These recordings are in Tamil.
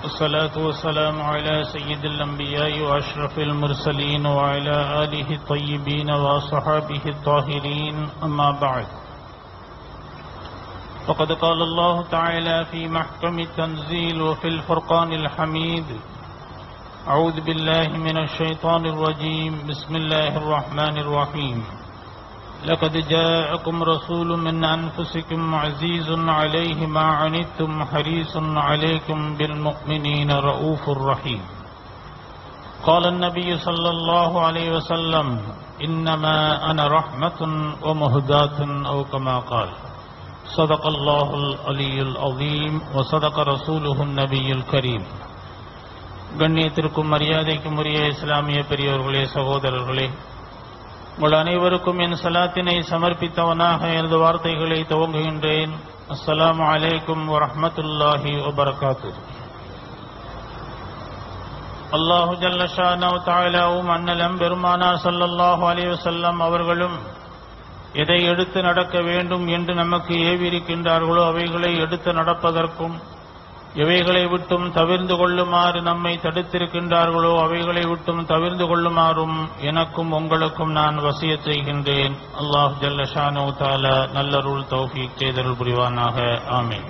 والصلاة والسلام على سيد الأنبياء وأشرف المرسلين وعلى آله الطيبين وصحابه الطاهرين أما بعد فقد قال الله تعالى في محكم التنزيل وفي الفرقان الحميد أعوذ بالله من الشيطان الرجيم بسم الله الرحمن الرحيم لقد جاءكم رسول من أنفسكم عزيز عليه ما عنتم حريص عليكم بالمؤمنين رؤوف رحيم قال النبي صلى الله عليه وسلم إنما أنا رحمة ومهداة أو كما قال صدق الله العلي العظيم وصدق رسوله النبي الكريم கண்ணியத்திற்கும் மரியாதைக்கும் உரிய இஸ்லாமிய பெரியோர்களே சகோதரர்களே உங்கள் அனைவருக்கும் என் சலாத்தினை சமர்ப்பித்தவனாக எனது வார்த்தைகளை துவங்குகின்றேன் அஸ்ஸலாமு அலைக்கும் வரஹ்மத்துல்லாஹி வபரகாத்து அல்லாஹு ஜல்லஷானவ் தாலாவும் அண்ணலம் பெருமானா ஸல்லல்லாஹு அலைஹி வஸல்லம் அவர்களும் எதை எடுத்து நடக்க வேண்டும் என்று நமக்கு ஏவியிருக்கின்றார்களோ அவைகளை எடுத்து நடப்பதற்கும் எவைகளை விட்டும் தவிர்ந்து கொள்ளுமாறு நம்மை தடுத்திருக்கின்றார்களோ அவைகளை விட்டும் தவிர்ந்து கொள்ளுமாறும் எனக்கும் உங்களுக்கும் நான் வசிய செய்கின்றேன் அல்லாஹ் ஜல்லஷானு தாலா நல்லருள் தௌஃபீக் செய்தருள் புரிவானாக ஆமீன்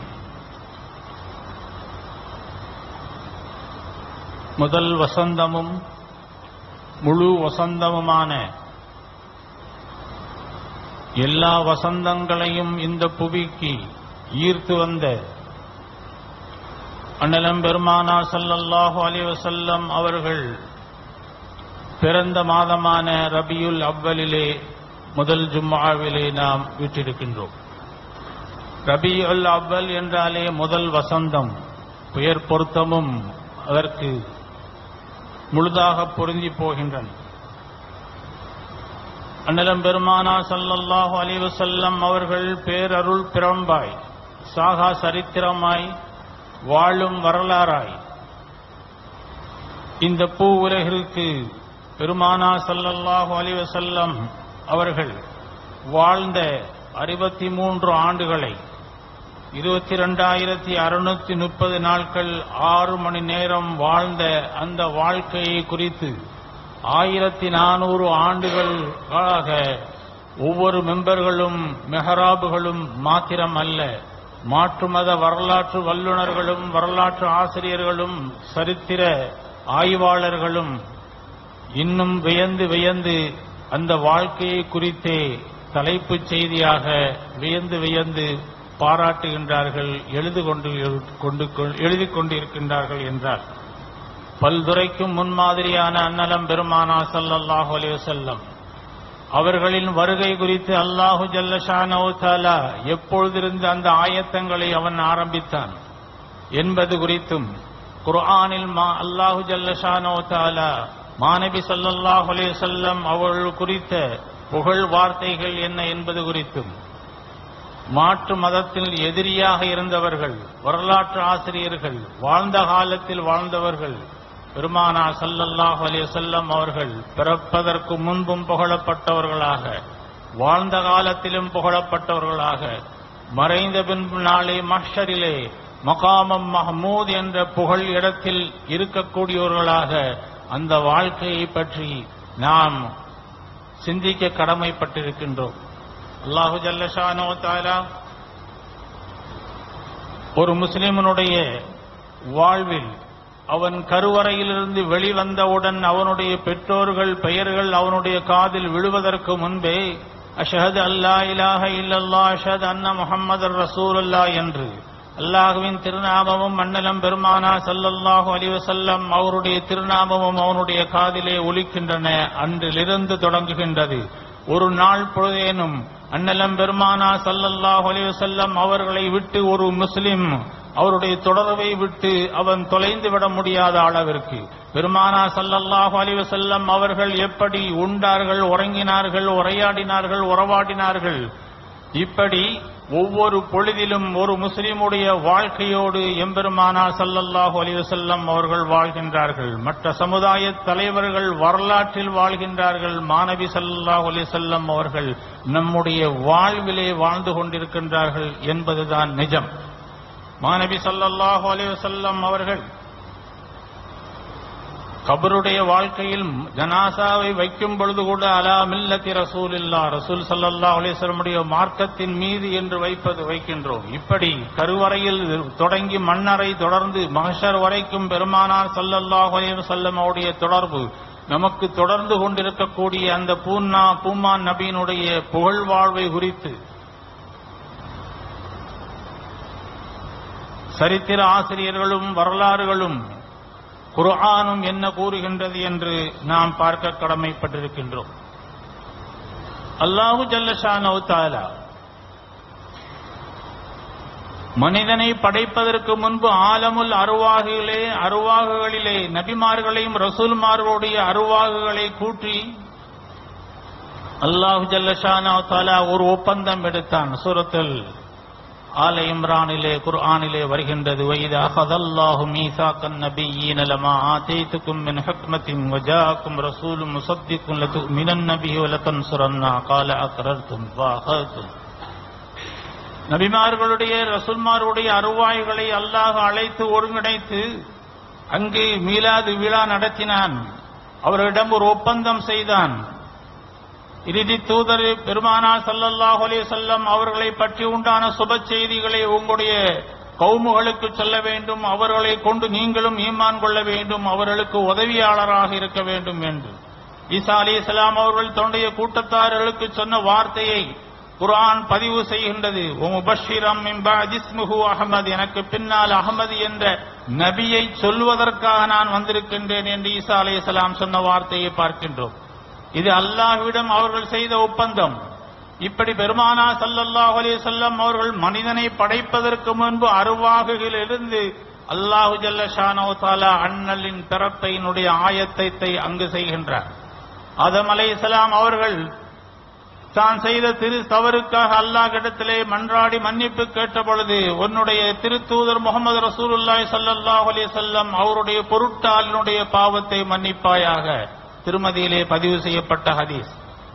முதல் வசந்தமும் முழு வசந்தமுமான எல்லா வசந்தங்களையும் இந்த புவிக்கு ஈர்த்து வந்த அண்ணலம் பெருமானா சல்லல்லாஹு அலைஹி வஸல்லம் அவர்கள் பிறந்த மாதமான ரபியுல் அவ்வலிலே முதல் ஜும்மாவிலே நாம் விட்டிருக்கின்றோம் ரபியுல் அவ்வல் என்றாலே முதல் வசந்தம் பெயர் பொருத்தமும் அதற்கு முழுதாக பொருந்தி போகின்றன அண்ணலம் பெருமானா சல்லல்லாஹு அலைஹி வஸல்லம் அவர்கள் பேரருள் பிரம்பாய் சாகா சரித்திரமாய் வாழும் வரலாறாய் இந்த பூ உலகிற்கு பெருமானா சல்லல்லாஹு அலி வசல்லம் அவர்கள் வாழ்ந்த அறுபத்தி மூன்று ஆண்டுகளை இருபத்தி ரெண்டாயிரத்தி அறுநூத்தி முப்பது நாட்கள் ஆறு மணி நேரம் வாழ்ந்த அந்த வாழ்க்கையை குறித்து ஆயிரத்தி நானூறு ஆண்டுகளாக ஒவ்வொரு மெம்பர்களும் மெஹராபுகளும் மாத்திரம் அல்ல மாற்று மத வரலாற்று வல்லுநர்களும் வரலாற்று ஆசிரியர்களும் சரித்திர ஆய்வாளர்களும் இன்னும் வியந்து வியந்து அந்த வாழ்க்கையை குறித்தே தலைப்புச் செய்தியாக வியந்து வியந்து பாராட்டுகின்றார்கள் எழுது கொண்டு கொண்டு எழுதி கொண்டிருக்கின்றார்கள் என்றார் பல்துறைக்கும் முன்மாதிரியான அன்னலம் பெருமானா சல்லல்லாஹு அலைஹி வஸல்லம் அவர்களின் வருகை குறித்து அல்லாஹு ஜல்லஷானோ தாலா எப்பொழுதிருந்து அந்த ஆயத்தங்களை அவன் ஆரம்பித்தான் என்பது குறித்தும் குர்ஆனில் மா அல்லாஹு ஜல்லஷானோ தாலா மாநபி சல்லல்லாஹு அலைஹி வஸல்லம் அவர்கள் குறித்த புகழ் வார்த்தைகள் என்ன என்பது குறித்தும் மாற்று மதத்தில் எதிரியாக இருந்தவர்கள் வரலாற்று ஆசிரியர்கள் வாழ்ந்த காலத்தில் வாழ்ந்தவர்கள் பெருமானா சல்லல்லாஹு அலைஹி வஸல்லம் அவர்கள் பிறப்பதற்கு முன்பும் புகழப்பட்டவர்களாக வாழ்ந்த காலத்திலும் புகழப்பட்டவர்களாக மறைந்த பின்பு நாளை மஷரிலே மகாமம் மஹமூத் என்ற புகழ் இடத்தில் இருக்கக்கூடியவர்களாக அந்த வாழ்க்கையை பற்றி நாம் சிந்திக்க கடமைப்பட்டிருக்கின்றோம் அல்லாஹு ஜல்லஷானோ தாலா ஒரு முஸ்லிமனுடைய வாழ்வில் அவன் கருவறையிலிருந்து வெளிவந்தவுடன் அவனுடைய பெற்றோர்கள் பெயர்கள் அவனுடைய காதில் விழுவதற்கு முன்பே அஷஹது அல்லா இலாஹ இல்லல்லா அஷஹத் அன்ன முஹம்மது ரசூலுல்லா என்று அல்லாஹுவின் திருநாமமும் மன்னலம் பெருமானா சல்லல்லாஹு அலிவசல்லம் அவருடைய திருநாமமும் அவனுடைய காதிலே ஒலிக்கின்றன அன்றிலிருந்து தொடங்குகின்றது ஒரு நாள் பொழுதேனும் அன்னலம் பெருமானா சல்லல்லாஹு அலிவசல்லம் அவர்களை விட்டு ஒரு முஸ்லிம் அவருடைய தொடர்பை விட்டு அவன் தொலைந்து விட முடியாத அளவிற்கு பெருமானா சல்லல்லாஹு அலிவசல்லம் அவர்கள் எப்படி உண்டார்கள் உறங்கினார்கள் உரையாடினார்கள் உறவாடினார்கள் இப்படி ஒவ்வொரு பொழுதிலும் ஒரு முஸ்லிமுடைய வாழ்க்கையோடு எம்பெருமானா சல்லல்லாஹு அலிவசல்லம் அவர்கள் வாழ்கின்றார்கள் மற்ற சமுதாய தலைவர்கள் வரலாற்றில் வாழ்கின்றார்கள் மாணவி சல்லல்லாஹு அலிசல்லம் அவர்கள் நம்முடைய வாழ்விலே வாழ்ந்து கொண்டிருக்கின்றார்கள் என்பதுதான் நிஜம் மாணவி சல்லல்லாஹு அலைஹி வஸல்லம் அவர்கள் கபருடைய வாழ்க்கையில் ஜனாசாவை வைக்கும் பொழுது கூட அலா மில்லத்தி ரசூல் இல்லா ரசூல் சல்லல்லா அலிஸ்வரமுடைய மார்க்கத்தின் மீது என்று வைப்பது வைக்கின்றோம் இப்படி கருவறையில் தொடங்கி மண்ணறை தொடர்ந்து மகஷர் வரைக்கும் பெருமானார் சல்லல்லாஹு அலைஹி வஸல்லம் அவருடைய தொடர்பு நமக்கு தொடர்ந்து கொண்டிருக்கக்கூடிய அந்த பூன்னா பூமான் நபியினுடைய புகழ் வாழ்வை குறித்து சரித்திர ஆசிரியர்களும் வரலாறுகளும் குர்ஆனும் என்ன கூறுகின்றது என்று நாம் பார்க்க கடமைப்பட்டிருக்கின்றோம் அல்லாஹு ஜல்லஷானோ தாலா மனிதனை படைப்பதற்கு முன்பு ஆலமுல் அருவாகுகளே அருவாகுகளிலே நபிமார்களையும் ரசூல்மார்களுடைய அருவாகுகளை கூட்டி அல்லாஹு ஜல்லஷானோ தாலா ஒரு ஒப்பந்தம் எடுத்தான் சூரத்தில் ஆல இம்ரானிலே குர்ஆனிலே வருகின்றது வைதா அகதல்லாஹு மீசாக்கன் நபியீன லமா ஆதைத்துக்கும் மின் ஹக்மத்தின் வஜாக்கும் ரசூலும் முசத்திக்கும் லது மினன் நபி வலதன்சுரன்னா கால அக்ரர்த்தும் வாஹத்தும் நபிமார்களுடைய ரசூல்மார்களுடைய அருவாய்களை அல்லாஹ் அழைத்து ஒருங்கிணைத்து அங்கு மீலாது விழா நடத்தினான் அவரிடம் ஒரு ஒப்பந்தம் செய்தான் இறுதி தூதர் பெருமானா சல்லல்லாஹு அலைஹி வஸல்லம் அவர்களை பற்றி உண்டான சுப செய்திகளை உங்களுடைய கவுமுகளுக்கு சொல்ல வேண்டும் அவர்களை கொண்டு நீங்களும் ஈமான் கொள்ள வேண்டும் அவர்களுக்கு உதவியாளராக இருக்க வேண்டும் என்று ஈசா அலி இஸ்லாம் அவர்கள் தன்னுடைய கூட்டத்தார்களுக்கு சொன்ன வார்த்தையை குர்ஆன் பதிவு செய்கின்றது முபஷிரம் இஸ்முஹு அகமது எனக்கு பின்னால் அகமது என்ற நபியை சொல்வதற்காக நான் வந்திருக்கின்றேன் என்று ஈசா அலி இஸ்லாம் சொன்ன வார்த்தையை பார்க்கின்றோம் இது அல்லாஹ்விடம் அவர்கள் செய்த ஒப்பந்தம் இப்படி பெருமானா சல்லல்லாஹு அலைஹி வஸல்லம் அவர்கள் மனிதனை படைப்பதற்கு முன்பு அருவாகுகளிலிருந்து அல்லாஹு ஜல்ல ஷானோ தாலா அண்ணலின் பிறப்பையினுடைய ஆயத்தை அங்கு செய்கின்றார் ஆதம் அலைஹிஸ்ஸலாம் அவர்கள் தான் செய்த திரு தவறுக்காக அல்லாஹ்விடத்திலே மன்றாடி மன்னிப்பு கேட்ட பொழுது உன்னுடைய திருத்தூதர் முகமது ரசூலுல்லாஹி ஸல்லல்லாஹு அலைஹி வஸல்லம் அவருடைய பொருட்டாளினுடைய பாவத்தை மன்னிப்பாயாக திருமதியிலே பதிவு செய்யப்பட்ட ஹதீஸ்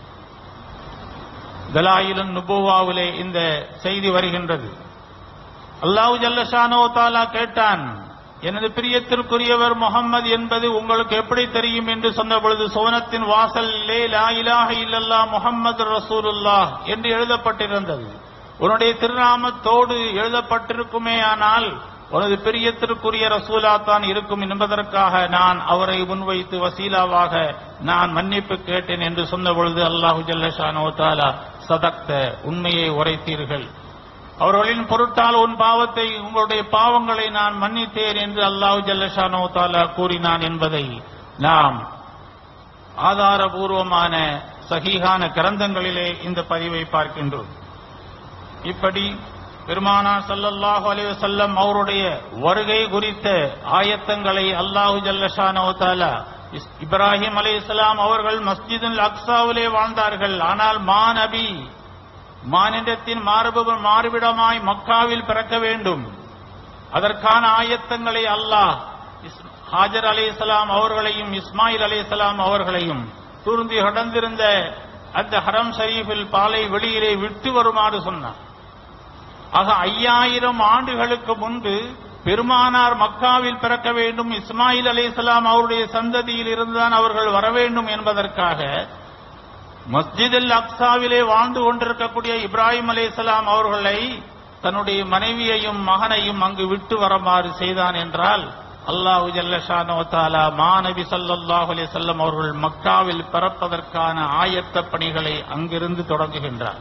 தலாயிலும் நுபுவாவிலே இந்த செய்தி வருகின்றது அல்லாஹு ஜல்லஷானோ தாலா கேட்டான் எனது பிரியத்திற்குரியவர் முகம்மது என்பது உங்களுக்கு எப்படி தெரியும் என்று சொன்ன பொழுது சோனத்தின் வாசலிலே லா இலாஹ இல்லல்லா முகம்மது ரசூலுல்லாஹ் என்று எழுதப்பட்டிருந்தது உன்னுடைய திருநாமத்தோடு எழுதப்பட்டிருக்குமே ஆனால் உனது பிரியத்திற்குரிய ரசூலா தான் இருக்கும் என்பதற்காக நான் அவரை முன்வைத்து வசீலாவாக நான் மன்னிப்பு கேட்டேன் என்று சொன்ன பொழுது அல்லாஹு ஜல்லஷானோ தாலா சதக்த உண்மையை உரைத்தீர்கள் அவர்களின் பொருட்டால் உன் பாவத்தை உங்களுடைய பாவங்களை நான் மன்னித்தேன் என்று அல்லாஹு ஜல்லஷானோ தாலா கூறினான் என்பதை நாம் ஆதாரபூர்வமான சகிகான கிரந்தங்களிலே இந்த பதிவை பார்க்கின்றோம் இப்படி பெருமானார் ஸல்லல்லாஹு அலைஹி வஸல்லம் அவருடைய வருகை குறித்த ஆயத்தங்களை அல்லாஹு ஜல்லஷானோ தாலா இஸ்- இப்ராஹிம் அலைஹிஸ்ஸலாம் அவர்கள் மஸ்ஜிதுல் அக்ஸாவிலே வாழ்ந்தார்கள் ஆனால் மாநபி மானிடத்தின் மார்பு மாறுவிடமாய் மக்காவில் பிறக்க வேண்டும் அதற்கான ஆயத்தங்களை அல்லாஹ் இஸ்- ஹாஜர் அலைஹிஸ்ஸலாம் அவர்களையும் இஸ்மாயில் அலைஹிஸ்ஸலாம் அவர்களையும் தூர்ந்து கடந்திருந்த அந்த ஹரம் ஷரீஃபில் பாலை வெளியிலே விட்டு வருமாறு சொன்னார் ஆக ஐயாயிரம் ஆண்டுகளுக்கு முன்பு பெருமானார் மக்காவில் பிறக்க வேண்டும் இஸ்மாயில் அலைஹிஸ்ஸலாம் அவருடைய சந்ததியில் இருந்துதான் அவர்கள் வர வேண்டும் என்பதற்காக மஸ்ஜிதில் அக்ஸாவிலே வாழ்ந்து கொண்டிருக்கக்கூடிய இப்ராஹிம் அலைஹிஸ்ஸலாம் அவர்களை தன்னுடைய மனைவியையும் மகனையும் அங்கு விட்டு வருமாறு செய்தான் என்றால் அல்லாஹு ஜல்லஷானோ தாலா மாநபி ஸல்லல்லாஹு அலைஹி வஸல்லம் அவர்கள் மக்காவில் பிறப்பதற்கான ஆயத்த பணிகளை அங்கிருந்து தொடங்குகின்றார்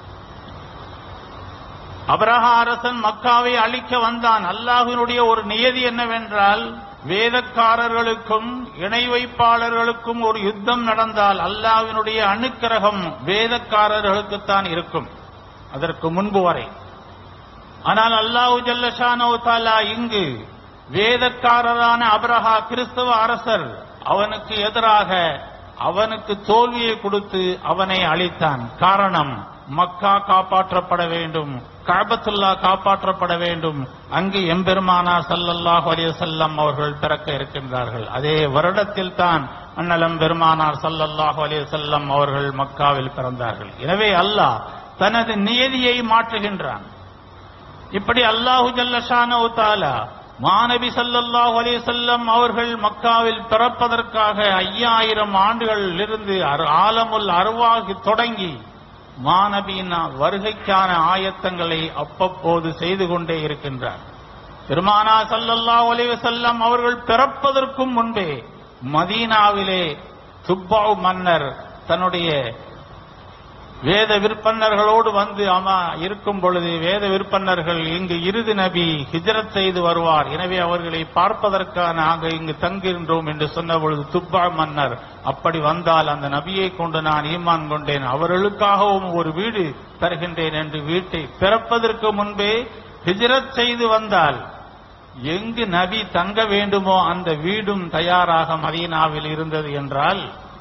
அபரஹா அரசன் மக்காவை அழிக்க வந்தான் அல்லாஹ்வினுடைய ஒரு நியதி என்னவென்றால் வேதக்காரர்களுக்கும் இணை வைப்பாளர்களுக்கும் ஒரு யுத்தம் நடந்தால் அல்லாஹ்வினுடைய அணுக்கிரகம் வேதக்காரர்களுக்குத்தான் இருக்கும் அதற்கு முன்பு வரை ஆனால் அல்லாஹு ஜல்லஷானோ தாலா இங்கு வேதக்காரரான அப்ரஹா கிறிஸ்தவ அரசர் அவனுக்கு எதிராக அவனுக்கு தோல்வியை கொடுத்து அவனை அழித்தான் காரணம் மக்கா காப்பாற்றப்பட வேண்டும் காபத்துல்லா காப்பாற்றப்பட வேண்டும் அங்கு எம்பெருமானார் ஸல்லல்லாஹு அலைஹி வஸல்லம் அவர்கள் பிறக்க இருக்கின்றார்கள் அதே வருடத்தில் தான் அண்ணலம் பெருமானார் ஸல்லல்லாஹு அலைஹி வஸல்லம் அவர்கள் மக்காவில் பிறந்தார்கள் எனவே அல்லாஹ் தனது நியதியை மாற்றுகின்றான் இப்படி அல்லாஹு ஜல்லஷானோ தாலா மாநபி ஸல்லல்லாஹு அலைஹி வஸல்லம் அவர்கள் மக்காவில் பிறப்பதற்காக ஐயாயிரம் ஆண்டுகளில் இருந்து அர்- ஆலமுல் அருவாகி தொடங்கி மாநபியின் வருகைக்கான ஆயத்தங்களை அவ்வப்போது செய்து கொண்டே இருக்கின்றார் பெருமானா ஸல்லல்லாஹு அலைஹி வஸல்லம் அவர்கள் பிறப்பதற்கும் முன்பே மதீனாவிலே துப்பாவ் மன்னர் தன்னுடைய வேத விற்பன்னர்களோடு வந்து அமா இருக்கும் பொழுது வேத விற்பன்னர்கள் இங்கு இறுதி நபி ஹிஜரத் செய்து வருவார் எனவே அவர்களை பார்ப்பதற்காக நாங்கள் இங்கு தங்குகின்றோம் என்று சொன்ன பொழுது துப்பா மன்னர் அப்படி வந்தால் அந்த நபியை கொண்டு நான் ஈமான் கொண்டேன் அவர்களுக்காகவும் ஒரு வீடு தருகின்றேன் என்று வீட்டை பிறப்பதற்கு முன்பே ஹிஜரத் செய்து வந்தால் எங்கு நபி தங்க வேண்டுமோ அந்த வீடும் தயாராக மதீனாவில் இருந்தது என்றால்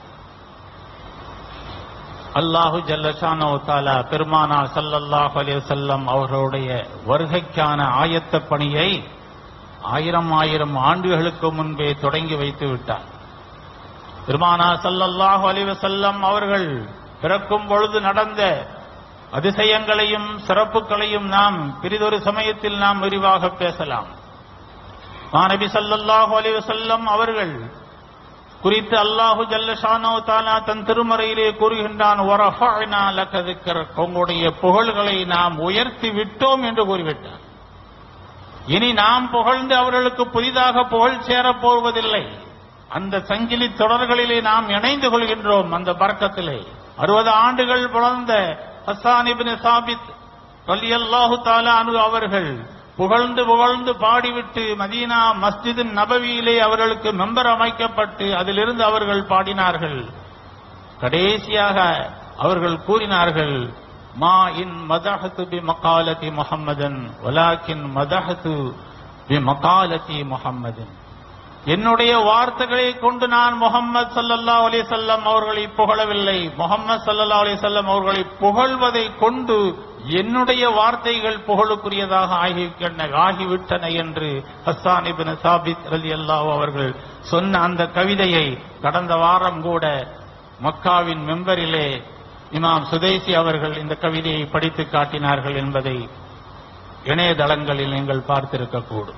அல்லாஹு ஜல்லஷானோ தாலா பெருமானா ஸல்லல்லாஹு அலைஹி வஸல்லம் அவர்களுடைய வருகைக்கான ஆயத்த பணியை ஆயிரம் ஆயிரம் ஆண்டுகளுக்கு முன்பே தொடங்கி வைத்து விட்டார் பெருமானா ஸல்லல்லாஹு அலைஹி வஸல்லம் அவர்கள் பிறக்கும் பொழுது நடந்த அதிசயங்களையும் சிறப்புகளையும் நாம் பிரிதொரு சமயத்தில் நாம் விரிவாக பேசலாம் மாநபி ஸல்லல்லாஹு அலைஹி வஸல்லம் அவர்கள் குறித்து அல்லாஹு ஜல்லஷானோ தாலா தன் திருமறையிலே கூறுகின்றான் "வரஃபஅனா லக திக்ரக்." உங்களுடைய புகழ்களை நாம் உயர்த்தி விட்டோம் என்று கூறிவிட்டார் இனி நாம் புகழ்ந்து அவர்களுக்கு புதிதாக புகழ் சேரப் போவதில்லை அந்த சங்கிலி தொடர்களிலே நாம் இணைந்து கொள்கின்றோம் அந்த பறக்கத்திலே அறுபது ஆண்டுகள் வளர்ந்த ஹஸ்ஸான் இப்னு சாபித் ரலியல்லாஹு தஆலா அன்ஹு அவர்கள் புகழ்ந்து புகழ்ந்து பாடிவிட்டு மதீனா மஸ்ஜிது நபவியிலே அவர்களுக்கு மெம்பர் அமைக்கப்பட்டு அதிலிருந்து அவர்கள் பாடினார்கள் கடைசியாக அவர்கள் கூறினார்கள் மா இன் மதஹத்து பி மகாலதி முஹம்மதன் வலாக்கின் மதஹத்து பி மகாலதி முஹம்மதன் என்னுடைய வார்த்தைகளை கொண்டு நான் முகம்மது ஸல்லல்லாஹு அலைஹி வஸல்லம் அவர்களை புகழவில்லை முகம்மது ஸல்லல்லாஹு அலைஹி வஸல்லம் அவர்களை புகழ்வதை கொண்டு என்னுடைய வார்த்தைகள் புகழுக்குரியதாக ஆகிவிட்டன ஆகிவிட்டன என்று ஹஸ்ஸான் இப்னு சாபித் ரலியல்லாஹு அவர்கள் சொன்ன அந்த கவிதையை கடந்த வாரம் கூட மக்காவின் மெம்பரிலே இமாம் சுதைசி அவர்கள் இந்த கவிதையை படித்து காட்டினார்கள் என்பதை இணையதளங்களில் நீங்கள் பார்த்திருக்கக்கூடும்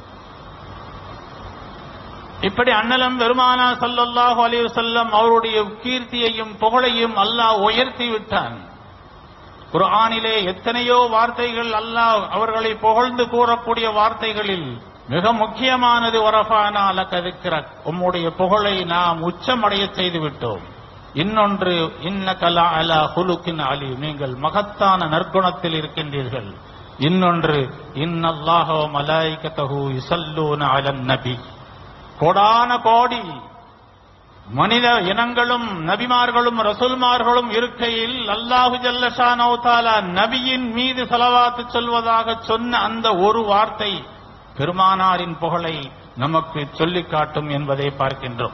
இப்படி அண்ணலம் பெருமானா ஸல்லல்லாஹு அலைஹி வஸல்லம் அவருடைய கீர்த்தியையும் புகழையும் அல்லாஹ் உயர்த்தி விட்டான் குர்ஆனிலே எத்தனையோ வார்த்தைகள் அல்லாஹ் அவர்களை புகழ்ந்து கூறக்கூடிய வார்த்தைகளில் மிக முக்கியமானது வரஃபானா லக்கதிக்ரக் உம்முடைய புகழை நாம் உச்சமடைய செய்து விட்டோம் இன்னொன்று இன்னகலா அலா ஹுலுக்கின் அலி நீங்கள் மகத்தான நற்குணத்தில் இருக்கின்றீர்கள் இன்னொன்று இன்னல்லாஹ மலாய்கதஹு யுஸல்லூன அலன் நபி கோடான கோடி மனித இனங்களும் நபிமார்களும் ரசூல்மார்களும் இருக்கையில் அல்லாஹு ஜல்லஷானோ தாலா நபியின் மீது செலவாத்து சொல்வதாக சொன்ன அந்த ஒரு வார்த்தை பெருமானாரின் புகழை நமக்கு சொல்லிக் காட்டும் என்பதை பார்க்கின்றோம்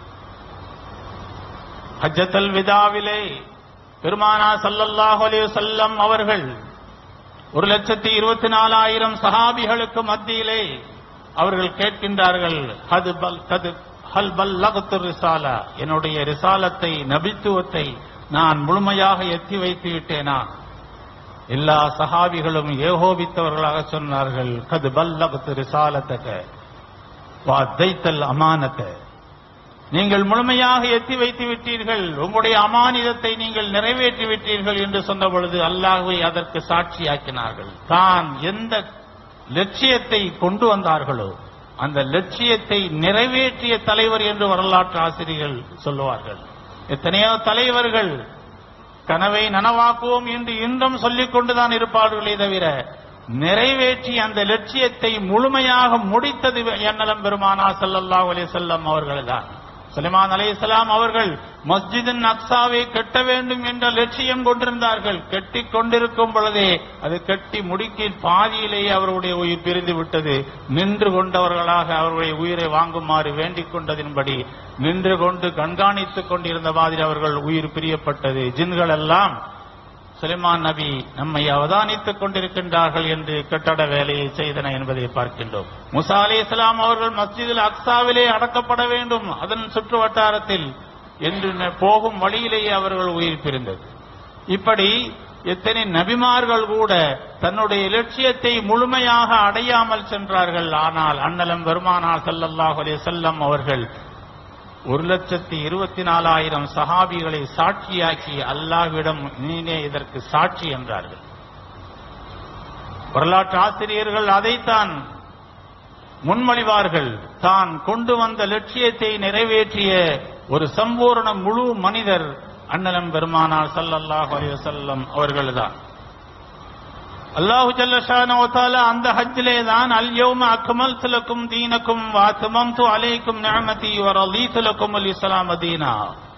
ஹஜ்ஜத்தல் விதாவிலே பெருமானா ஸல்லல்லாஹு அலைஹி வஸல்லம் அவர்கள் ஒரு லட்சத்தி இருபத்தி நாலாயிரம் சஹாபிகளுக்கு மத்தியிலே அவர்கள் கேட்கின்றார்கள் ஹது பல் கது ஹல் பல்லகத்து ரிசாலா என்னுடைய ரிசாலத்தை நபித்துவத்தை நான் முழுமையாக எத்தி வைத்து விட்டேனா எல்லா சஹாபிகளும் ஏகோபித்தவர்களாக சொன்னார்கள் கது பல்லகத்து ரிசாலத்தக வா தைத்தல் அமானத்தை நீங்கள் முழுமையாக எத்தி வைத்து விட்டீர்கள் உங்களுடைய அமானிதத்தை நீங்கள் நிறைவேற்றி விட்டீர்கள் என்று சொன்ன பொழுது அல்லாஹ்வை அதற்கு சாட்சியாக்கினார்கள் தான் எந்த லட்சியத்தை கொண்டு வந்தார்களோ அந்த லட்சியத்தை நிறைவேற்றிய தலைவர் என்று வரலாற்று ஆசிரியர்கள் சொல்லுவார்கள் எத்தனையோ தலைவர்கள் கனவை நனவாக்குவோம் என்று இன்றும் சொல்லிக் கொண்டுதான் இருப்பார்களே தவிர நிறைவேற்றி அந்த லட்சியத்தை முழுமையாக முடித்தது என்னலம் பெருமானா ஸல்லல்லாஹு அலைஹி வஸல்லம் அவர்கள்தான் சுலைமான் அலைஹிஸ்ஸலாம் அவர்கள் மஸ்ஜிதின் அக்ஸாவை கட்ட வேண்டும் என்ற லட்சியம் கொண்டிருந்தார்கள் கட்டிக் கொண்டிருக்கும் பொழுதே அது கட்டி முடிக்கி பாதியிலேயே அவருடைய உயிர் பிரிந்து விட்டது நின்று கொண்டவர்களாக அவருடைய உயிரை வாங்குமாறு வேண்டிக் கொண்டதின்படி நின்று கொண்டு கண்காணித்துக் கொண்டிருந்த மாதிரி அவர்கள் உயிர் பிரியப்பட்டது ஜின்கள் எல்லாம் சுலைமான் நபி நம்மை அவதானித்துக் கொண்டிருக்கின்றார்கள் என்று கட்டட வேலையை செய்தன என்பதை பார்க்கின்றோம் முசா அலி இஸ்லாம் அவர்கள் மஸ்ஜிதில் அக்ஸாவிலே அடக்கப்பட வேண்டும் அதன் சுற்று வட்டாரத்தில் என்று ந- போகும் வழியிலேயே அவர்கள் உயிர் பிரிந்தது இப்படி எத்தனை நபிமார்கள் கூட தன்னுடைய லட்சியத்தை முழுமையாக அடையாமல் சென்றார்கள் ஆனால் அண்ணலம் பெருமானார் ஸல்லல்லாஹு அலைஹி வஸல்லம் அவர்கள் ஒரு லட்சத்தி இருபத்தி நாலாயிரம் சஹாபிகளை சாட்சியாக்கி அல்லாஹ்விடம் நீனே இதற்கு சாட்சி என்றார்கள் வரலாற்று ஆசிரியர்கள் அதைத்தான் முன்மொழிவார்கள் தான் கொண்டு வந்த லட்சியத்தை நிறைவேற்றிய ஒரு சம்பூர்ண முழு மனிதர் அண்ணலம் பெருமானார் ஸல்லல்லாஹு அலைஹி வஸல்லம் அவர்கள்தான் அல்லாஹு ஜல்லஷானோ தாலா அந்த ஹஜ்ஜிலே தான் அல் யௌம அக்மல்து லக்கும் தீனக்கும் வ அத்மம்து அலைக்கும் நிஅமதி வ ரலீது லக்கும் அல் இஸ்லாம் தீனா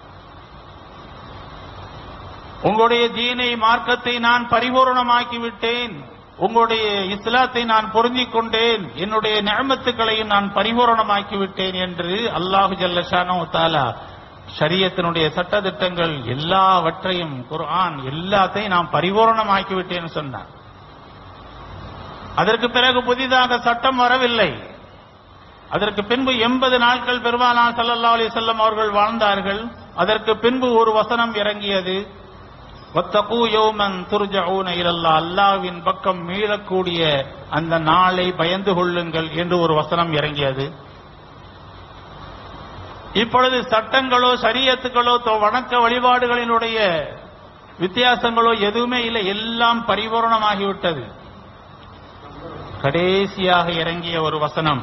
உங்களுடைய தீனை மார்க்கத்தை நான் பரிபூரணமாக்கி விட்டேன் உங்களுடைய இஸ்லாத்தை நான் பொருந்திக் கொண்டேன் என்னுடைய நியமத்துக்களையும் நான் பரிபூரணமாக்கி விட்டேன் என்று அல்லாஹு ஜல்லஷானோ தாலா ஷரியத்தினுடைய சட்டதிட்டங்கள் எல்லாவற்றையும் குர்ஆன் எல்லாத்தையும் நான் பரிபூரணமாக்கி விட்டேன்னு சொன்னான் அதற்கு பிறகு புதிதாக சட்டம் வரவில்லை அதற்கு பின்பு எண்பது நாட்கள் பெருமானார் ஸல்லல்லாஹு அலைஹி வஸல்லம் அவர்கள் வாழ்ந்தார்கள் அதற்கு பின்பு ஒரு வசனம் இறங்கியது வத்தகு யௌமன் துர்ஜஊன இலல்லா அல்லாஹ்வின் பக்கம் மீளக்கூடிய அந்த நாளை பயந்து கொள்ளுங்கள் என்று ஒரு வசனம் இறங்கியது இப்பொழுது சட்டங்களோ சரியத்துக்களோ தொ- வணக்க வழிபாடுகளினுடைய வித்தியாசங்களோ எதுவுமே இல்லை எல்லாம் பரிபூரணமாகிவிட்டது கடைசியாக இறங்கிய ஒரு வசனம்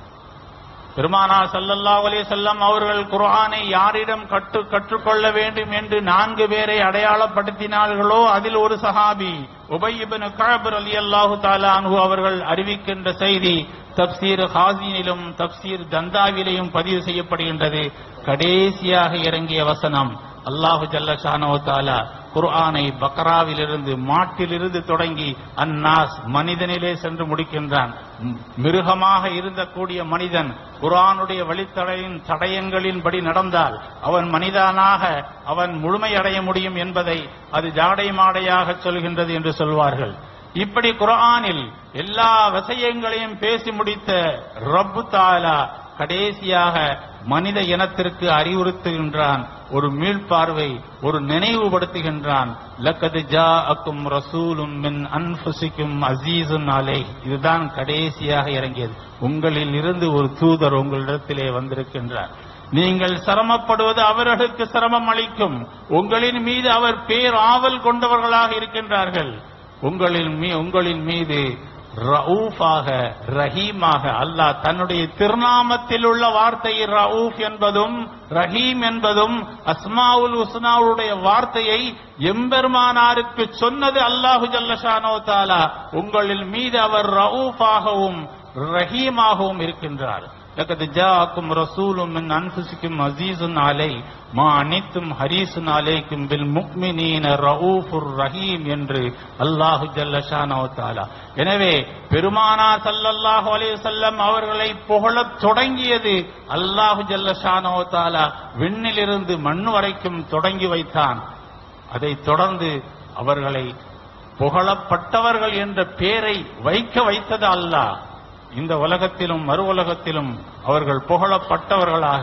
பெருமானார் ஸல்லல்லாஹு அலைஹி வஸல்லம் அவர்கள் குர்ஆனை யாரிடம் கற்று கற்றுக்கொள்ள வேண்டும் என்று நான்கு பேரை அடையாளப்படுத்தினார்களோ அதில் ஒரு சஹாபி உபய் இப்னு கஅப் ரலியல்லாஹு தஆலா அன்ஹு அவர்கள் அறிவிக்கின்ற செய்தி தப்சீர் ஹாசினிலும் தப்சீர் தந்தாவிலையும் பதிவு செய்யப்படுகின்றது கடைசியாக இறங்கிய வசனம் அல்லாஹு ஜல்ல ஷானோ தாலா குர்ஆனை பக்ராவிலிருந்து மாட்டிலிருந்து தொடங்கி அந்நாஸ் மனிதனிலே சென்று முடிக்கின்றான் ம், மிருகமாக இருந்தக்கூடிய மனிதன் குர்ஆனுடைய வழித்தடையின் தடயங்களின்படி நடந்தால் அவன் மனிதனாக அவன் முழுமையடைய முடியும் என்பதை அது ஜாடை மாடையாக சொல்கின்றது என்று சொல்வார்கள் இப்படி குர்ஆனில் எல்லா விஷயங்களையும் பேசி முடித்த ரப்பு தாலா கடைசியாக மனித இனத்திற்கு அறிவுறுத்துகின்றான் ஒரு மீள்பார்வை ஒரு நினைவுபடுத்துகின்றான் லக்கது ஜா அக்கும் ரசூலும் மின் அன்புசிக்கும் அசீசுன் அலை இதுதான் கடைசியாக இறங்கியது உங்களில் இருந்து ஒரு தூதர் உங்களிடத்திலே வந்திருக்கின்றார் நீங்கள் சிரமப்படுவது அவர்களுக்கு சிரமம் அளிக்கும் உங்களின் மீது அவர் பேராவல் கொண்டவர்களாக இருக்கின்றார்கள் உங்களின் மீ உங்களின் மீது ரவுஃபாக ரஹீமாக அல்லாஹ் தன்னுடைய திருநாமத்தில் உள்ள வார்த்தை ரவுஃப் என்பதும் ரஹீம் என்பதும் அஸ்மாவுல் உஸ்னாவுடைய வார்த்தையை எம்பெருமானாருக்கு சொன்னது அல்லாஹு ஜல்லஷானோ தாலா உங்களின் மீது அவர் ரவுஃபாகவும் ரஹீமாகவும் இருக்கின்றார் لقد جاءكم رسول من انفسكم عزيز علي ما عنتم حريص عليكم بالمؤمنين رؤوف رحيم என்று அல்லாஹு ஜல்ல ஷானஹு தஆலா எனவே பெருமானார் ஸல்லல்லாஹு அலைஹி வஸல்லம் அவர்களை புகழத் தொடங்கியது அல்லாஹு ஜல்ல ஷானஹு தஆலா விண்ணிலிருந்து மண் வரைக்கும் தொடங்கி வைத்தான் அதைத் தொடர்ந்து அவர்களை புகழப்பட்டவர்கள் என்ற பெயரை வைக்க வைத்தது அல்லாஹ் இந்த உலகத்திலும் மறு உலகத்திலும் அவர்கள் புகழப்பட்டவர்களாக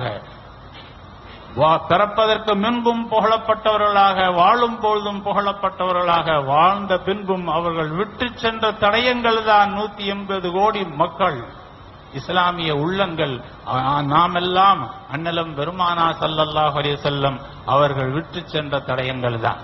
வா- பிறப்பதற்கு முன்பும் புகழப்பட்டவர்களாக வாழும் பொழுதும் புகழப்பட்டவர்களாக வாழ்ந்த பின்பும் அவர்கள் விட்டு சென்ற தடயங்கள் தான் நூத்தி எண்பது கோடி மக்கள் இஸ்லாமிய உள்ளங்கள் ஆ- நாமெல்லாம் அண்ணலம் பெருமானா ஸல்லல்லாஹு அலைஹி வஸல்லம் அவர்கள் விட்டு சென்ற தடயங்கள் தான்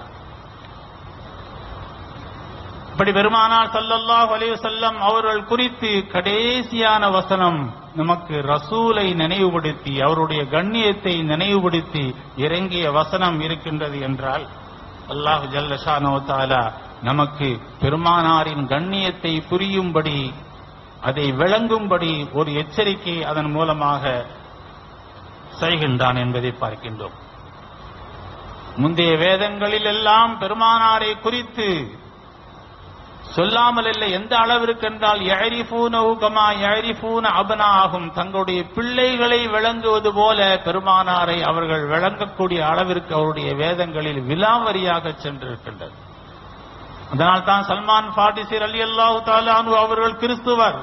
இப்படி பெருமானார் ஸல்லல்லாஹு அலைஹி வஸல்லம் அவர்கள் குறித்து கடைசியான வசனம் நமக்கு ரசூலை நினைவுபடுத்தி அவருடைய கண்ணியத்தை நினைவுபடுத்தி இறங்கிய வசனம் இருக்கின்றது என்றால் அல்லாஹ் ஜல்ல ஷானோ தாலா நமக்கு பெருமானாரின் கண்ணியத்தை புரியும்படி அதை விளங்கும்படி ஒரு எச்சரிக்கை அதன் மூலமாக செய்கின்றான் என்பதை பார்க்கின்றோம் முந்தைய வேதங்களில் எல்லாம் பெருமானாரை குறித்து சொல்லாமல் இல்லை எந்த அளவிற்கு என்றால் யரிஃபூனஹு கமா யரிஃபூன அபனாகும் தங்களுடைய பிள்ளைகளை விளங்குவது போல பெருமானாரை அவர்கள் விளங்கக்கூடிய அளவிற்கு அவருடைய வேதங்களில் விலாவரியாக சென்றிருக்கின்றது அதனால் தான் சல்மான் பாட்டிசிர் அலி அல்லாஹு தாலானு அவர்கள் கிறிஸ்துவர்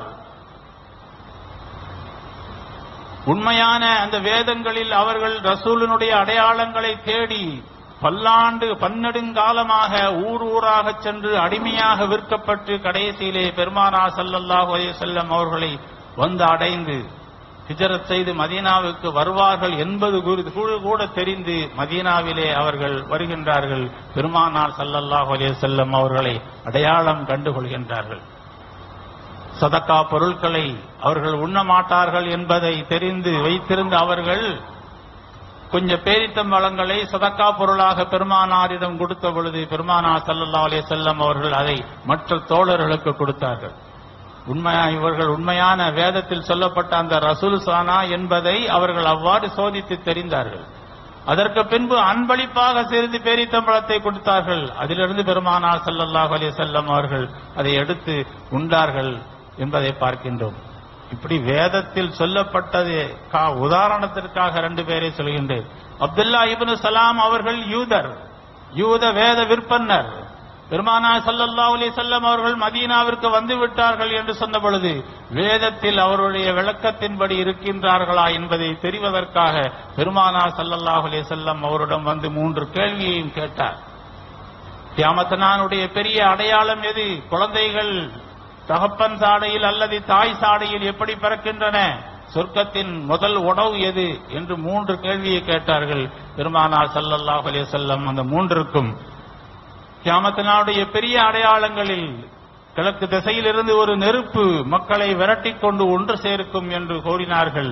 உண்மையான அந்த வேதங்களில் அவர்கள் ரசூலினுடைய அடையாளங்களை தேடி பல்லாண்டு பன்னெடுங்காலமாக ஊர் ஊராக சென்று அடிமையாக விற்கப்பட்டு கடைசியிலே பெருமானா ஸல்லல்லாஹு அலைஹி வஸல்லம் அவர்களை வந்து அடைந்து ஹிஜரத் செய்து மதீனாவுக்கு வருவார்கள் என்பது குறித்து கூட- கூட தெரிந்து மதீனாவிலே அவர்கள் வருகின்றார்கள் பெருமானார் ஸல்லல்லாஹு அலைஹி வஸல்லம் அவர்களை அடையாளம் கண்டுகொள்கின்றார்கள் சதக்கா பொருட்களை அவர்கள் உண்ண மாட்டார்கள் என்பதை தெரிந்து வைத்திருந்த அவர்கள் கொஞ்சம் பேரித்தம்பழங்களை சதக்கா பொருளாக பெருமானாரிடம் கொடுத்த பொழுது பெருமானார் ஸல்லல்லாஹு அலைஹி வஸல்லம் அவர்கள் அதை மற்ற தோழர்களுக்கு கொடுத்தார்கள் உண்மையா இவர்கள் உண்மையான வேதத்தில் சொல்லப்பட்ட அந்த ரசூல் சானா என்பதை அவர்கள் அவ்வாறு சோதித்து தெரிந்தார்கள் அதற்கு பின்பு அன்பளிப்பாக சிறிது பேரித்தம்பழத்தை கொடுத்தார்கள் அதிலிருந்து பெருமானார் ஸல்லல்லாஹு அலைஹி வஸல்லம் அவர்கள் அதை எடுத்து உண்டார்கள் என்பதை பார்க்கின்றோம் இப்படி வேதத்தில் சொல்லப்பட்டது கா- உதாரணத்திற்காக ரெண்டு பேரை சொல்கின்றேன் அப்துல்லா இப்னு சலாம் அவர்கள் யூதர் யூத வேத விற்பன்னர் பெருமானா ஸல்லல்லாஹு அலைஹி வஸல்லம் அவர்கள் மதீனாவிற்கு வந்து விட்டார்கள் என்று சொன்ன பொழுது வேதத்தில் அவருடைய விளக்கத்தின்படி இருக்கின்றார்களா என்பதை தெரிவதற்காக பெருமானா ஸல்லல்லாஹு அலைஹி வஸல்லம் அவரிடம் வந்து மூன்று கேள்வியையும் கேட்டார் தியாமத்தனானுடைய பெரிய அடையாளம் எது குழந்தைகள் தகப்பன் சாடையில் அல்லது தாய் சாடையில் எப்படி பிறக்கின்றன சொர்க்கத்தின் முதல் உணவு எது என்று மூன்று கேள்வியை கேட்டார்கள் பெருமானார் ஸல்லல்லாஹு அலைஹி வஸல்லம் அந்த மூன்றுக்கும் கியாமத்தினாவுடைய பெரிய அடையாளங்களில் கிழக்கு திசையிலிருந்து ஒரு நெருப்பு மக்களை விரட்டிக் கொண்டு ஒன்று சேர்க்கும் என்று கூறினார்கள்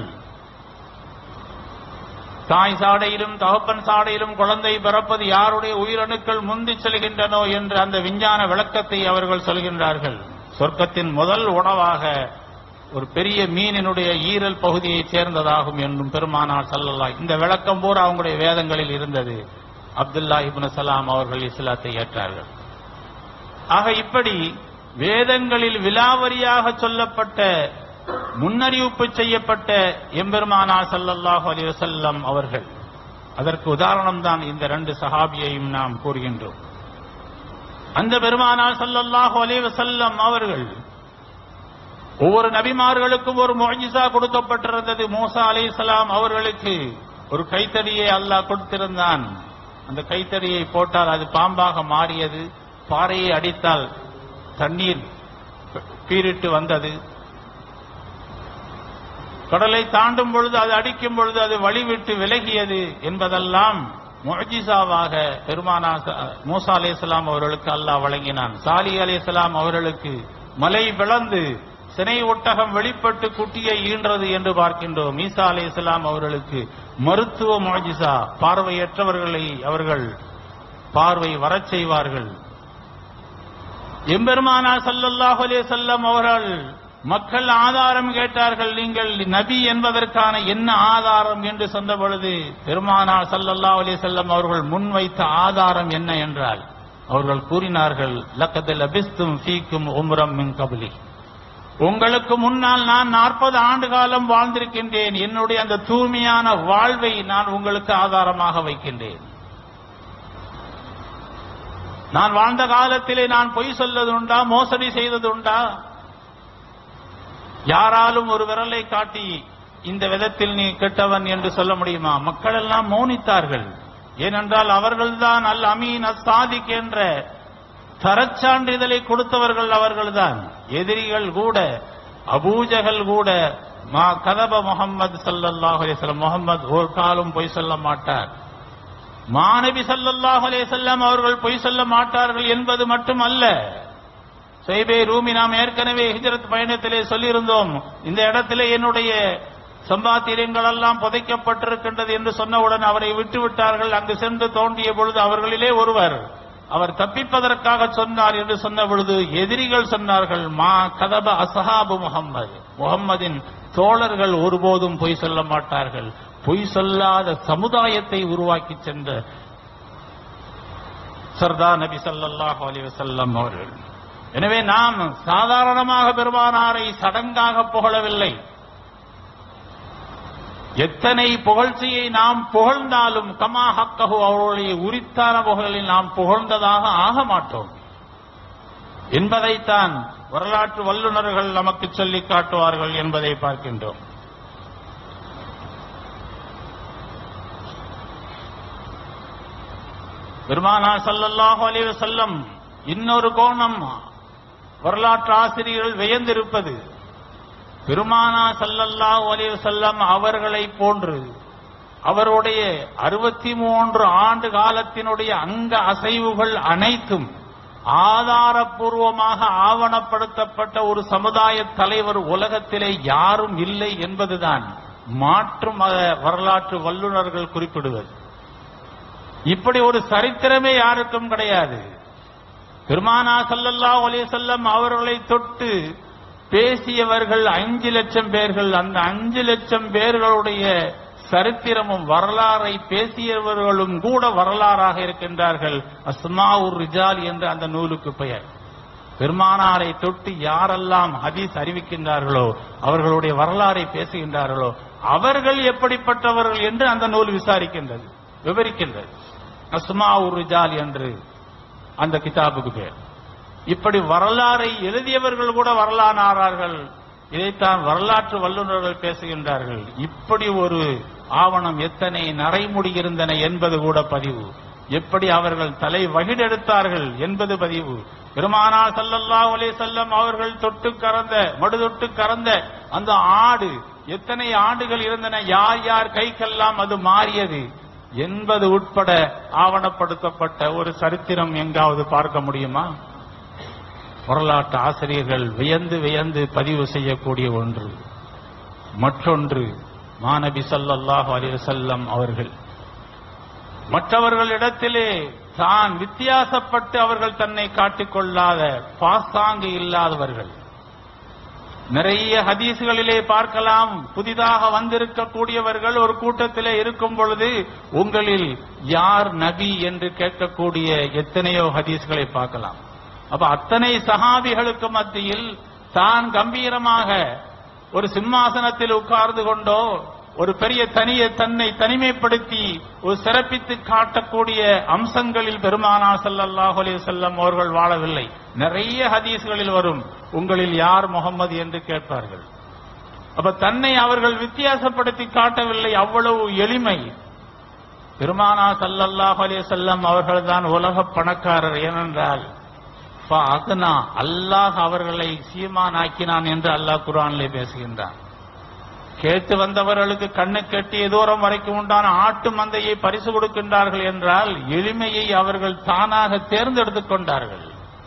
தாய் சாடையிலும் தகப்பன் சாடையிலும் குழந்தை பிறப்பது யாருடைய உயிரணுக்கள் முந்திச் செல்கின்றனோ என்று அந்த விஞ்ஞான விளக்கத்தை அவர்கள் சொல்கின்றார்கள் சொர்க்கத்தின் முதல் உணவாக ஒரு பெரிய மீனினுடைய ஈரல் பகுதியைச் சேர்ந்ததாகும் என்றும் பெருமானார் ஸல்லல்லாஹு இந்த விளக்கம் பூரா அவங்களுடைய வேதங்களில் இருந்தது அப்துல்லா இப்னு சலாம் அவர்கள் இஸ்லாத்தை ஏற்றார்கள் ஆக இப்படி வேதங்களில் விலாவரியாக சொல்லப்பட்ட முன்னறிவிப்பு செய்யப்பட்ட எம்பெருமானார் ஸல்லல்லாஹு அலைஹி வஸல்லம் அவர்கள் அதற்கு உதாரணம் தான் இந்த ரெண்டு சஹாபியையும் நாம் கூறுகின்றோம் அந்த பெருமானார் ஸல்லல்லாஹு அலைஹி வஸல்லம் அவர்கள் ஒவ்வொரு நபிமார்களுக்கும் ஒரு முஅஜிசா கொடுக்கப்பட்டிருந்தது மூசா அலைஹிஸ்ஸலாம் அவர்களுக்கு ஒரு கைத்தடியை அல்லாஹ் கொடுத்திருந்தான் அந்த கைத்தடியை போட்டால் அது பாம்பாக மாறியது பாறையை அடித்தால் தண்ணீர் பீரிட்டு வந்தது கடலை தாண்டும் பொழுது அது அடிக்கும் பொழுது அது வழிவிட்டு விலகியது என்பதெல்லாம் முஅஜிசாவாக பெருமானா ச- மூசா அலைஹிஸ்ஸலாம் அவர்களுக்கு அல்லாஹ் வழங்கினான் சாலி அலைஹிஸ்ஸலாம் அவர்களுக்கு மலை பிளந்து சினை ஒட்டகம் வெளிப்பட்டு குட்டியை ஈன்றது என்று பார்க்கின்றோம் ஈசா அலைஹிஸ்ஸலாம் அவர்களுக்கு மருத்துவ முஅஜிசா பார்வையற்றவர்களை அவர்கள் பார்வை வரச் செய்வார்கள் எம்பெருமானா ஸல்லல்லாஹு அலைஹி வஸல்லம் அவர்கள் மக்கள் ஆதாரம் கேட்டார்கள் நீங்கள் நபி என்பதற்கான என்ன ஆதாரம் என்று சொன்ன பொழுது பெருமானார் ஸல்லல்லாஹு அலைஹி வஸல்லம் அவர்கள் முன்வைத்த ஆதாரம் என்ன என்றால் அவர்கள் கூறினார்கள் லக்கத் லபிஸ்தும் ஃபீக்கும் உம்ரம் மின் கபலி உங்களுக்கு முன்னால் நான் நாற்பது ஆண்டு காலம் வாழ்ந்திருக்கின்றேன் என்னுடைய அந்த தூய்மையான வாழ்வை நான் உங்களுக்கு ஆதாரமாக வைக்கின்றேன் நான் வாழ்ந்த காலத்திலே நான் பொய் சொல்வது உண்டா மோசடி செய்தது உண்டா யாராலும் ஒரு விரலை காட்டி இந்த விதத்தில் நீ கெட்டவன் என்று சொல்ல முடியுமா மக்கள் எல்லாம் மௌனித்தார்கள் ஏனென்றால் அவர்கள்தான் அல் அமீன் அசாதிக் என்ற தரச்சான்றிதழை கொடுத்தவர்கள் அவர்கள்தான் எதிரிகள் கூட அபூஜகல் கூட மா கதப முகம்மது ஸல்லல்லாஹு அலைஹி வஸல்லம் முகம்மது ஒரு காலும் பொய் சொல்ல மாட்டார் மாநபி ஸல்லல்லாஹு அலைஹி வஸல்லம் அவர்கள் பொய் சொல்ல மாட்டார்கள் என்பது மட்டுமல்ல சைபே ரூமி நாம் ஏற்கனவே ஹிஜ்ரத் பயணத்திலே சொல்லியிருந்தோம் இந்த இடத்திலே என்னுடைய சம்பாத்தியங்கள் எல்லாம் புதைக்கப்பட்டிருக்கின்றது என்று சொன்னவுடன் அவரை விட்டு விட்டார்கள் அங்கு சென்று தோண்டிய பொழுது அவர்களிலே ஒருவர் அவர் தப்பிப்பதற்காக சொன்னார் என்று சொன்ன பொழுது எதிரிகள் சொன்னார்கள் மா கதப அசஹாபு முகம்மது முகம்மதின் தோழர்கள் ஒருபோதும் பொய் சொல்ல மாட்டார்கள் பொய் சொல்லாத சமுதாயத்தை உருவாக்கி சென்ற சர்தா நபி ஸல்லல்லாஹு அலைஹி வஸல்லம் அவர்கள் எனவே நாம் சாதாரணமாக பெருமானாரை சடங்காக புகழவில்லை எத்தனை புகழ்ச்சியை நாம் புகழ்ந்தாலும் கமா ஹக்கஹு அவருடைய உரித்தான புகழில் நாம் புகழ்ந்ததாக ஆக மாட்டோம் என்பதைத்தான் வரலாற்று வல்லுநர்கள் நமக்கு சொல்லிக் காட்டுவார்கள் என்பதை பார்க்கின்றோம் பெருமானா ஸல்லல்லாஹு அலைஹி வஸல்லம் இன்னொரு கோணம் வரலாற்று ஆசிரியர்கள் வியந்திருப்பது பெருமானா ஸல்லல்லாஹு அலைஹி வஸல்லம் அவர்களை போன்று அவருடைய அறுபத்தி மூன்று ஆண்டு காலத்தினுடைய அங்க அசைவுகள் அனைத்தும் ஆதாரபூர்வமாக ஆவணப்படுத்தப்பட்ட ஒரு சமுதாய தலைவர் உலகத்திலே யாரும் இல்லை என்பதுதான் மாற்றும் மத வரலாற்று வல்லுநர்கள் குறிப்பிடுவது இப்படி ஒரு சரித்திரமே யாருக்கும் கிடையாது பெருமானா ஸல்லல்லாஹு அலைஹி வஸல்லம் அவர்களை தொட்டு பேசியவர்கள் அஞ்சு லட்சம் பேர்கள் அந்த அஞ்சு லட்சம் பேர்களுடைய சரித்திரமும் வரலாறை பேசியவர்களும் கூட வரலாறாக இருக்கின்றார்கள் அஸ்மாவுர் ரிஜால் என்று அந்த நூலுக்கு பெயர் பெருமானாரை தொட்டு யாரெல்லாம் ஹதீஸ் அறிவிக்கின்றார்களோ அவர்களுடைய வரலாறை பேசுகின்றார்களோ அவர்கள் எப்படிப்பட்டவர்கள் என்று அந்த நூல் விசாரிக்கின்றது விவரிக்கின்றது அஸ்மாவுர் ரிஜால் என்று அந்த கிதாபுக்கு பேர் இப்படி வரலாறை எழுதியவர்கள் கூட வரலாறார்கள் இதைத்தான் வரலாற்று வல்லுநர்கள் பேசுகின்றார்கள் இப்படி ஒரு ஆவணம் எத்தனை நரைமுடி இருந்தன என்பது கூட பதிவு எப்படி அவர்கள் தலை வகிடெடுத்தார்கள் என்பது பதிவு பெருமானா ஸல்லல்லாஹு அலைஹி வஸல்லம் அவர்கள் தொட்டு கறந்த மடு தொட்டு கறந்த அந்த ஆடு எத்தனை ஆண்டுகள் இருந்தன யார் யார் கைக்கெல்லாம் அது மாறியது என்பது உட்பட ஆவணப்படுத்தப்பட்ட ஒரு சரித்திரம் எங்காவது பார்க்க முடியுமா வரலாற்று ஆசிரியர்கள் வியந்து வியந்து பதிவு செய்யக்கூடிய ஒன்று மற்றொன்று மாநபி ஸல்லல்லாஹு அலைஹி வஸல்லம் அவர்கள் மற்றவர்களிடத்திலே தான் வித்தியாசப்பட்டு அவர்கள் தன்னை காட்டிக்கொள்ளாத பாசாங்கு இல்லாதவர்கள் நிறைய ஹதீஸ்களிலே பார்க்கலாம் புதிதாக வந்திருக்கக்கூடியவர்கள் ஒரு கூட்டத்திலே இருக்கும் பொழுது உங்களில் யார் நபி என்று கேட்கக்கூடிய எத்தனையோ ஹதீஸ்களை பார்க்கலாம் அப்ப அத்தனை சஹாபிகளுக்கு மத்தியில் தான் கம்பீரமாக ஒரு சிம்மாசனத்தில் உட்கார்ந்து கொண்டோ ஒரு பெரிய தனிய தன்னை தனிமைப்படுத்தி ஒரு சிறப்பித்து காட்டக்கூடிய அம்சங்களில் பெருமானா ஸல்லல்லாஹு அலைஹி வஸல்லம் அவர்கள் வாழவில்லை நிறைய ஹதீஸ்களில் வரும் உங்களில் யார் முகம்மது என்று கேட்பார்கள் அப்ப தன்னை அவர்கள் வித்தியாசப்படுத்தி காட்டவில்லை அவ்வளவு எளிமை பெருமானா ஸல்லல்லாஹு அலைஹி வஸல்லம் அவர்கள்தான் உலக பணக்காரர் ஏனென்றால் அகனா அல்லாஹ் அவர்களை சீமான் ஆக்கினான் என்று அல்லாஹ் குர்ஆனிலே பேசுகின்றான் கேட்டு வந்தவர்களுக்கு கண்ணு கெட்டிய தூரம் வரைக்கும் உண்டான ஆட்டு மந்தையை பரிசு கொடுக்கின்றார்கள் என்றால் எளிமையை அவர்கள் தானாக தேர்ந்தெடுத்துக் கொண்டார்கள்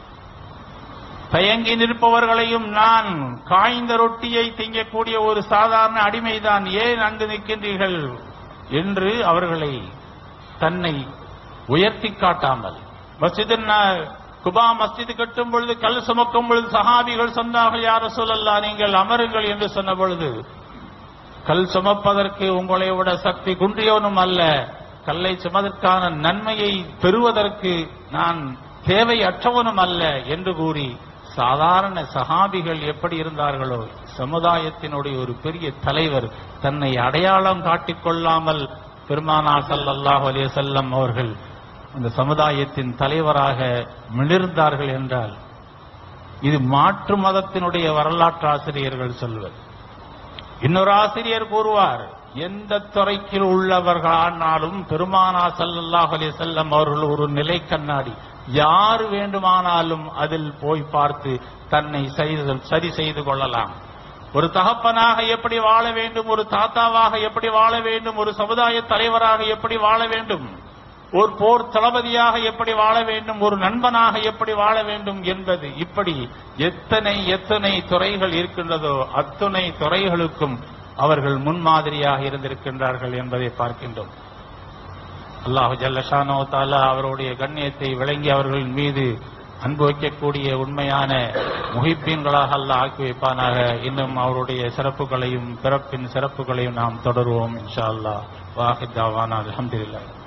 தயங்கி நிற்பவர்களையும் நான் காய்ந்த ரொட்டியை திங்கக்கூடிய ஒரு சாதாரண அடிமைதான் ஏன் அங்கு நிற்கின்றீர்கள் என்று அவர்களை தன்னை உயர்த்தி காட்டாமல் மஸ்ஜிதின் குபா மஸ்ஜித் கட்டும் பொழுது கல் சுமக்கும் பொழுது சஹாபிகள் சொன்னார்கள் யார சொல்லல்லா நீங்கள் அமருங்கள் என்று சொன்ன பொழுது கல் சுமப்பதற்கு உங்களை விட சக்தி குன்றியவனும் அல்ல கல்லை சுமதற்கான நன்மையை பெறுவதற்கு நான் தேவை அற்றவனும் அல்ல என்று கூறி சாதாரண சஹாபிகள் எப்படி இருந்தார்களோ சமுதாயத்தினுடைய ஒரு பெரிய தலைவர் தன்னை அடையாளம் காட்டிக் கொள்ளாமல் பெருமானா ஸல்லல்லாஹு அலைஹி வஸல்லம் அவர்கள் அந்த சமுதாயத்தின் தலைவராக மிளிர்ந்தார்கள் என்றால் இது மாற்று மதத்தினுடைய வரலாற்று ஆசிரியர்கள் சொல்வது இன்னொரு ஆசிரியர் கூறுவார் எந்த துறைக்கில் உள்ளவர்களானாலும் பெருமானா ஸல்லல்லாஹு அலைஹி வஸல்லம் அவர்கள் ஒரு நிலை கண்ணாடி யார் வேண்டுமானாலும் அதில் போய் பார்த்து தன்னை செய்து- சரி செய்து கொள்ளலாம் ஒரு தகப்பனாக எப்படி வாழ வேண்டும் ஒரு தாத்தாவாக எப்படி வாழ வேண்டும் ஒரு சமுதாய தலைவராக எப்படி வாழ வேண்டும் ஒரு போர் தளபதியாக எப்படி வாழ வேண்டும் ஒரு நண்பனாக எப்படி வாழ வேண்டும் என்பது இப்படி எத்தனை எத்தனை துறைகள் இருக்கின்றதோ அத்தனை துறைகளுக்கும் அவர்கள் முன்மாதிரியாக இருந்திருக்கின்றார்கள் என்பதை பார்க்கின்றோம் அல்லாஹு ஜல்லஷானோ தாலா அவருடைய கண்ணியத்தை விளங்கி அவர்களின் மீது அன்பு வைக்கக்கூடிய உண்மையான முகிப்பீன்களாக அல்லாஹ் ஆக்கி வைப்பானாக இன்னும் அவருடைய சிறப்புகளையும் பிறப்பின் சிறப்புகளையும் நாம் தொடருவோம் இன்ஷா அல்லாஹ் வாஹித் தாவானா அல்ஹம்துலில்லாஹ்